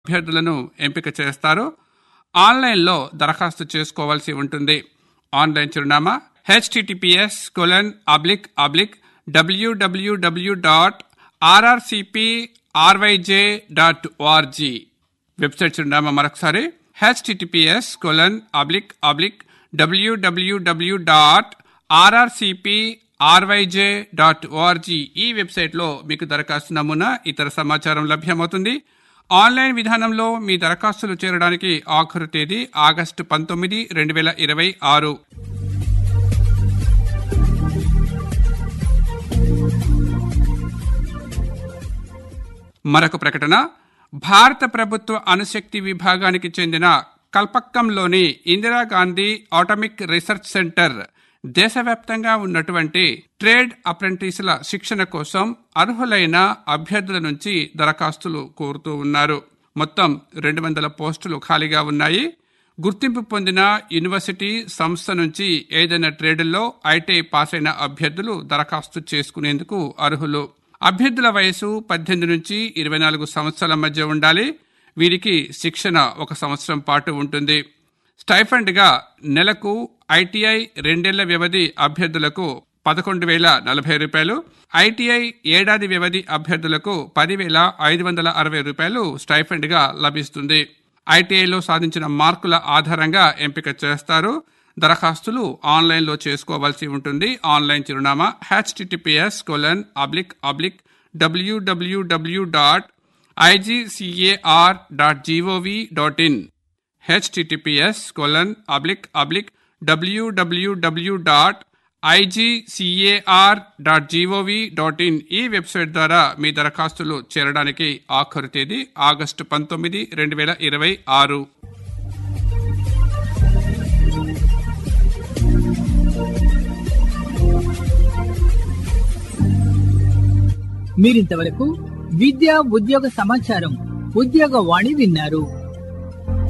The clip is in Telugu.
అభ్యర్థులను ఎంపిక చేస్తారు ఆన్లైన్లో దరఖాస్తు చేసుకోవాల్సి ఉంటుంది ఆన్లైన్ చిరునామా HTTPS colon oblique oblique WWW dot RRCP RYJ dot ORG website చిరునామా మరొకసారి HTTPS colon oblique oblique WWW dot RRCP RYJ dot ORG ఈ వెబ్సైట్లో మీకు దరఖాస్తు నమూనా ఇతర సమాచారం లభ్యమవుతుంది ఆన్లైన్ విధానంలో మీ దరఖాస్తులు చేరడానికి ఆఖరు తేదీ ఆగస్టు పంతొమ్మిది రెండు వేల ఇరవై ఆరు మరొక ప్రకటన భారత ప్రభుత్వ అణుశక్తి విభాగానికి చెందిన కల్పక్కంలోని ఇందిరాగాంధీ ఆటమిక్ రీసెర్చ్ సెంటర్ దేశవ్యాప్తంగా ఉన్నటువంటి ట్రేడ్ అప్రెంటిస్ల శిక్షణ కోసం అర్హులైన అభ్యర్థుల నుంచి దరఖాస్తులు కోరుతూ ఉన్నారు మొత్తం రెండు వందల పోస్టులు ఖాళీగా ఉన్నాయి గుర్తింపు పొందిన యూనివర్సిటీ సంస్థ నుంచి ఏదైనా ట్రేడుల్లో ఐటీఐ పాస్ అయిన అభ్యర్థులు దరఖాస్తు చేసుకునేందుకు అర్హులు అభ్యర్థుల వయసు పద్దెనిమిది నుంచి ఇరవై నాలుగు సంవత్సరాల మధ్య ఉండాలి వీరికి శిక్షణ ఒక సంవత్సరం పాటు ఉంటుంది స్టైఫండ్గా నెలకు ఐటీఐ రెండేళ్ల వ్యవధి అభ్యర్థులకు పదకొండు వేల నలభై రూపాయలు ఐటీఐ ఏడాది వ్యవధి అభ్యర్థులకు పదివేల ఐదు వందల అరవై రూపాయలు స్టైఫండ్గా లభిస్తుంది ఐటీఐలో సాధించిన మార్కుల ఆధారంగా ఎంపిక చేస్తారు దరఖాస్తులు ఆన్లైన్లో చేసుకోవాల్సి ఉంటుంది ఆన్లైన్ చిరునామా HTTPS colon oblique oblique WWW dot IGCAR dot gov dot in HTTPS colon oblique oblique WWW dot IGCAR dot gov dot in ఈ వెబ్సైట్ ద్వారా మీ దరఖాస్తులు చేరడానికి ఆఖరు తేదీ ఆగస్టు పంతొమ్మిది రెండు వేల ఇరవై ఆరు మీరింతవరకు విద్యా ఉద్యోగ సమాచారం ఉద్యోగ వాణి విన్నారు